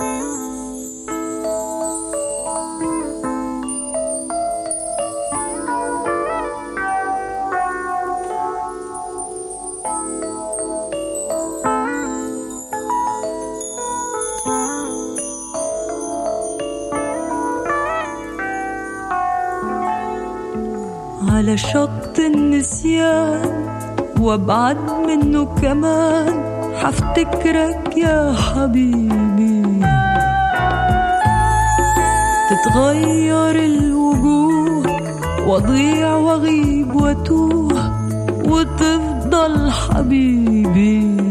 على شط النسيان وابعد منه كمان حفتكرك يا حبيبي تتغير الوجوه واضيع واغيب واتوه وتفضل حبيبي